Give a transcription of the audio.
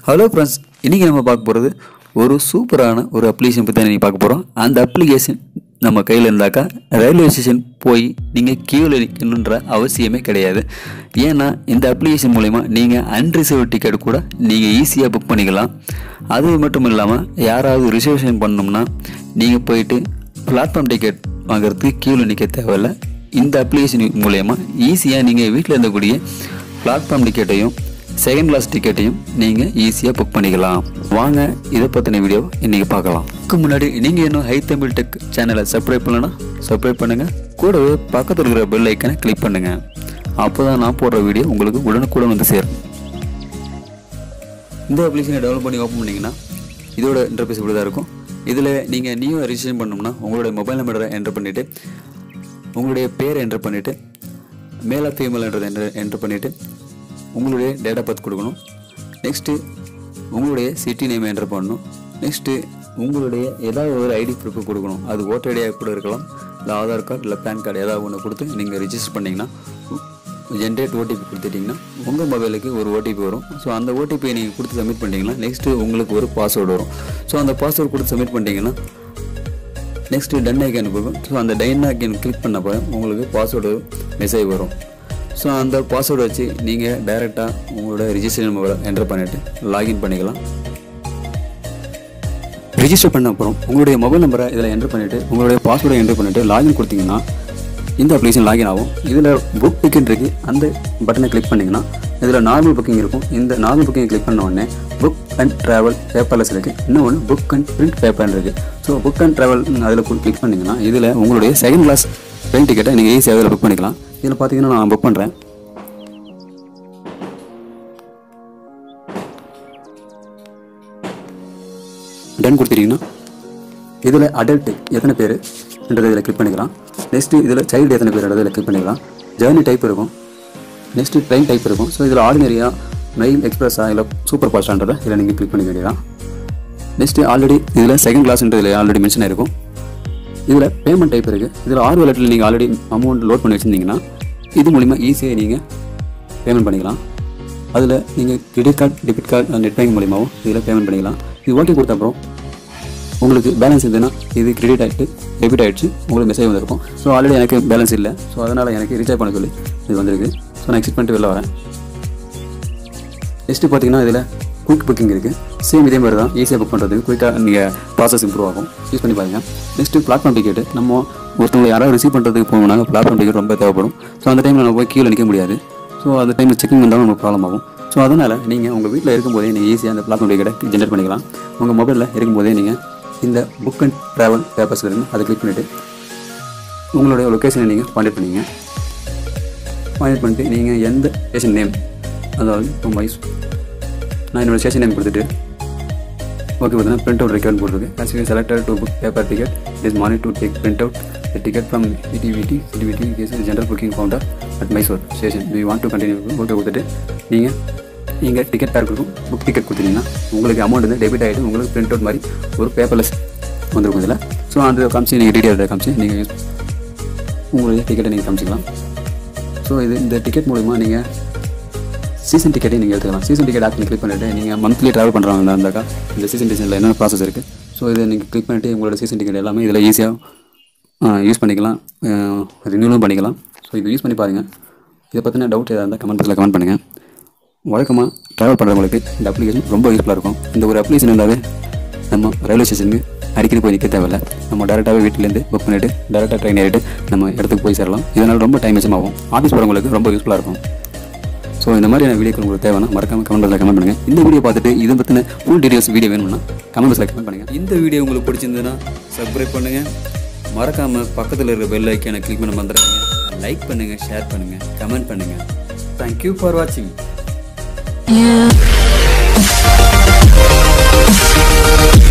Hello friends இன்றைக்கி நம்ம பார்க்க போகிறது ஒரு சூப்பரான ஒரு அப்ளிகேஷன் பற்றி நீங்கள் பார்க்க போகிறோம் அந்த அப்ளிகேஷன் நம்ம கையில் இருந்தாக்கா ரயில்வே ஸ்டேஷன் போய் நீங்கள் கியூவில் நிற்கணுன்ற அவசியமே கிடையாது ஏன்னா இந்த அப்ளிகேஷன் மூலிமா நீங்கள் அன்ரிசர்வ் டிக்கெட் கூட நீங்கள் ஈஸியாக புக் பண்ணிக்கலாம் அது மட்டும் இல்லாமல் யாராவது ரிசர்வேஷன் பண்ணோம்னா நீங்கள் போயிட்டு பிளாட்ஃபார்ம் டிக்கெட் வாங்குறதுக்கு கியூவில் நிற்க தேவையில்ல இந்த அப்ளிகேஷன் மூலயமா ஈஸியாக நீங்கள் வீட்டில் இருந்தக்கூடிய பிளாட்ஃபார்ம் டிக்கெட்டையும் செகண்ட் கிளாஸ் டிக்கெட்டையும் நீங்கள் ஈஸியாக புக் பண்ணிக்கலாம் வாங்க இதை பற்றின வீடியோ இன்றைக்கி பார்க்கலாம் இதுக்கு முன்னாடி நீங்கள் இன்னும் ஹை தமிழ் டெக் சேனலை சப்ஸ்கிரைப் பண்ணலன்னா சப்ஸ்கிரைப் பண்ணுங்கள் கூடவே பக்கத்தில் இருக்கிற பெல் ஐக்கனை கிளிக் பண்ணுங்கள் அப்போ தான் நான் போடுற வீடியோ உங்களுக்கு உடனுக்குடன் வந்து சேரும் இந்த அப்ளிகேஷனை டெவலப் பண்ணி ஓப்பன் பண்ணிங்கன்னா இதோட இன்டர்ஃபேஸ் இப்படி தான் இருக்கும் இதில் நீங்கள் நியூ ரிஜிஸ்ட்ரேஷன் பண்ணோம்னா உங்களுடைய மொபைல் நம்பரை என்டர் பண்ணிவிட்டு உங்களுடைய பேரை என்டர் பண்ணிவிட்டு மேலே ஃபீமேல்ன்றதை என்டர் என்டர் பண்ணிவிட்டு உங்களுடைய டேட் ஆஃப் பர்த் கொடுக்கணும் நெக்ஸ்ட்டு உங்களுடைய சிட்டி நேம் என்டர் பண்ணணும் நெக்ஸ்ட்டு உங்களுடைய ஏதாவது ஒரு ஐடி ப்ரூஃப் கொடுக்கணும் அது ஓட்டர் ஐடியாக கூட இருக்கலாம் இல்லை ஆதார் கார்டு இல்லை பேன் கார்டு ஏதாவது ஒன்று கொடுத்து நீங்கள் ரிஜிஸ்டர் பண்ணிங்கன்னா ஜென்ரேட் ஓடிபி கொடுத்துட்டிங்கன்னா உங்கள் மொபைலுக்கு ஒரு ஓடிபி வரும் ஸோ அந்த ஓடிபியை நீங்கள் கொடுத்து சப்மிட் பண்ணிட்டீங்கன்னா நெக்ஸ்ட்டு உங்களுக்கு ஒரு பாஸ்வேர்டு வரும் ஸோ அந்த பாஸ்வேர்டு கொடுத்து சப்மிட் பண்ணிட்டீங்கன்னா நெக்ஸ்ட்டு டன் ஐக்கன் கொடுக்கும் ஸோ அந்த டன் ஐக்கன் கிளிக் பண்ணப்போ உங்களுக்கு பாஸ்வேர்டு மெசேஜ் வரும் ஸோ அந்த பாஸ்வேர்டு வச்சு நீங்கள் டைரெக்டாக உங்களோட ரிஜிஸ்ட்ரேஷன் மொபைலை என்டர் பண்ணிவிட்டு லாகின் பண்ணிக்கலாம் ரிஜிஸ்டர் பண்ண அப்புறம் உங்களுடைய மொபைல் நம்பரை இதில் என்டர் பண்ணிவிட்டு உங்களுடைய பாஸ்வேர்டை என்டர் பண்ணிவிட்டு லாகின் கொடுத்தீங்கன்னா இந்த அப்ளிகேஷன் லாகின் ஆகும் இதில் புக் டிக்கெட் இருக்குது அந்த பட்டனை கிளிக் பண்ணிங்கன்னா இதில் நார்மல் புக்கிங் இருக்கும் இந்த நார்மல் புக்கிங் கிளிக் பண்ண உடனே புக் அண்ட் ட்ராவல் பேப்பர்லெஸ் இருக்குது இன்னொன்று புக் அண்ட் பிரிண்ட் பேப்பர் இருக்குது ஸோ புக் அண்ட் ட்ராவல் அதில் கிளிக் பண்ணிங்கன்னா இதில் உங்களுடைய செகண்ட் கிளாஸ் ட்ரெயின் டிக்கெட்டை நீங்கள் ஈஸியாக இதில் புக் பண்ணிக்கலாம் இதில் பார்த்தீங்கன்னா நான் புக் பண்ணுறேன் டன் கொடுத்துட்டீங்கன்னா இதில் அடல்ட் எத்தனை பேர் என்றதை இதில் கிளிக் பண்ணிக்கலாம் நெக்ஸ்ட்டு இதில் சைல்டு எத்தனை பேர் இதில் கிளிக் பண்ணிக்கலாம் ஜேர்னி டைப் இருக்கும் நெக்ஸ்ட்டு ட்ரெயின் டைப் இருக்கும் ஸோ இதில் ஆர்டினரியா மெயில் எக்ஸ்பிரஸா இல்லை சூப்பர் ஃபாஸ்டான்றதை இதில் நீங்கள் கிளிக் பண்ணிக்க வேண்டியதான் நெக்ஸ்ட்டு ஆல்ரெடி இதில் செகண்ட் கிளாஸ்ன்ற இதில் ஆல்ரெடி மென்ஷன் ஆயிருக்கும் இதில் பேமெண்ட் டைப் இருக்குது இதில் ஆறு வேலட்டில் நீங்கள் ஆல்ரெடி அமௌண்ட் லோட் பண்ணி வச்சுருந்தீங்கன்னா இது மூலிமா ஈஸியாக நீங்கள் பேமெண்ட் பண்ணிக்கலாம் அதில் நீங்கள் credit card debit card net bank மூலியமாகவும் இதில் பேமெண்ட் பண்ணிக்கலாம் இது ஓகே கொடுத்த அப்புறம் உங்களுக்கு பேலன்ஸ் இருந்ததுன்னா இது கிரெடிட் ஆகிட்டு டெபிட் ஆகிடுச்சு உங்களுக்கு மெசேஜ் வந்திருக்கும் ஸோ ஆல்ரெடி எனக்கு பேலன்ஸ் இல்லை ஸோ அதனால் எனக்கு ரீசார்ஜ் பண்ண சொல்லி இது வந்திருக்கு ஸோ நான் எக்ஸிட் பண்ணிட்டு வெளில வரேன் நெக்ஸ்ட்டு பார்த்தீங்கன்னா இதில் குயிக் புக்கிங் இருக்குது சேம் இதே மாதிரி தான் ஈஸியாக புக் பண்ணுறதுக்கு குயிக்காக நீங்கள் ப்ராசஸ் இம்ப்ரூவ் ஆகும் யூஸ் பண்ணி பாருங்க நெக்ஸ்ட்டு பிளாட்ஃபார்ம் டிக்கெட் நம்ம ஒருத்தவங்களை யாராவது ரிசீவ் பண்ணுறதுக்கு போகணும்னா பிளாட்ஃபார்ம் டிக்கெட் ரொம்ப தேவைப்படும் ஸோ அந்த டைமில் நம்ம போய் கீழே நிற்க முடியாது ஸோ அந்த டைமில் செக்கிங் வந்தாலும் நமக்கு ப்ராப்ளம் ஆகும் ஸோ அதனால் நீங்கள் உங்கள் வீட்டில் இருக்கும்போதே நீங்கள் ஈஸியாக அந்த பிளாட்ஃபார்ம் டிக்கெட்டை ஜென்ரேட் பண்ணிக்கலாம் உங்கள் மொபைலில் இருக்கும்போதே நீங்கள் இந்த புக் அண்ட் ட்ராவல் பேப்பர்ஸில் இருந்து அதை கிளிக் பண்ணிவிட்டு உங்களுடைய லொக்கேஷனை நீங்கள் பாயிண்ட் பண்ணிங்க பாயிண்ட் பண்ணிட்டு நீங்கள் எந்த ஸ்டேஷன் நேம் அதாவது இப்போ மைஸ் நான் என்னோட ஸ்டேஷன் நேம் கொடுத்துட்டு ஓகே பார்த்தீங்கன்னா பிரிண்ட் அவுட் ரெக்வயர்ட் போட்டிருக்கு as you selected to book paper ticket is money to take print out the ticket from சிடிவிடி சிடிவிடி case general booking counter at Mysore station we want to continue okay கொடுத்துட்டு நீங்கள் நீங்கள் ticket பேர் கொடுக்கும் book ticket கொடுத்தீங்கன்னா உங்களுக்கு அமௌண்ட் வந்து டெபிட் ஆகிட்டு உங்களுக்கு பிரிண்ட் அவுட் மாதிரி ஒரு பேப்பர்லெஸ் வந்துருக்கும் இதில் ஸோ அந்த காமிச்சு நீங்கள் டீட்டெயில் காமிச்சு நீங்கள் யூஸ் உங்களுடைய டிக்கெட்டை நீங்கள் காமிச்சிக்கலாம் ஸோ இது இந்த டிக்கெட் மூலிமா நீங்கள் சீசன் டிக்கெட்டை நீங்கள் எடுத்துக்கலாம் சீசன் டிக்கெட் ஆப்ஷன் கிளிக் பண்ணிவிட்டு நீங்கள் மந்த்லி ட்ராவல் பண்ணுறாங்க இருந்தாக்கா இந்த சீசன் டிக்கெட்டில் என்னென்ன ப்ராசஸ் இருக்குது ஸோ இதை நீங்கள் கிளிக் பண்ணிவிட்டு உங்களோட சீசன் டிக்கெட் எல்லாமே இதில் ஈஸியாக யூஸ் பண்ணிக்கலாம் ரினியூலும் பண்ணிக்கலாம் ஸோ இது யூஸ் பண்ணி பாருங்கள் இதை பற்றின டவுட் ஏதாவது இருந்தால் கமெண்ட் பாக்ஸில் கமெண்ட் பண்ணுங்கள் வழக்கமாக ட்ராவல் பண்ணுறவங்களுக்கு இந்த அப்ளிகேஷன் ரொம்ப யூஸ்ஃபுல்லாக இருக்கும் இந்த ஒரு அப்ளிகேஷன் இருந்தாவே நம்ம ரயில்வே ஸ்டேஷனுக்கு அடிக்கடி போய் நிற்க தேவையில்ல நம்ம டேரெக்டாகவே வீட்டிலேருந்து புக் பண்ணிவிட்டு டேரெக்டாக ட்ரெயின் ஏறிட்டு நம்ம இடத்துக்கு போய் சேரலாம் இதனால் ரொம்ப டைம் மிச்சமாகும் ஆஃபீஸ் போகிறவங்களுக்கு ரொம்ப யூஸ்ஃபுல்லாக இருக்கும் ஸோ இந்த மாதிரியான வீடியோக்கள் உங்களுக்கு தேவைன்னா மறக்காம கமெண்ட் பாக்ஸில் கமெண்ட் பண்ணுங்கள் இந்த வீடியோ பார்த்துட்டு இதை பற்றின ஃபுல் டீடைல்ஸ் வீடியோ வேணும்னா கமெண்ட் பாக்ஸில் கமெண்ட் பண்ணுங்கள் இந்த வீடியோ உங்களுக்கு பிடிச்சிருந்ததுன்னா சப்ஸ்கிரைப் பண்ணுங்கள் மறக்காமல் பக்கத்தில் இருக்கிற பெல் ஐக்கானை கிளிக் பண்ண மறந்துடாதீங்க லைக் பண்ணுங்கள் ஷேர் பண்ணுங்கள் கமெண்ட் பண்ணுங்கள் தேங்க்யூ ஃபார் வாட்சிங் Yeah.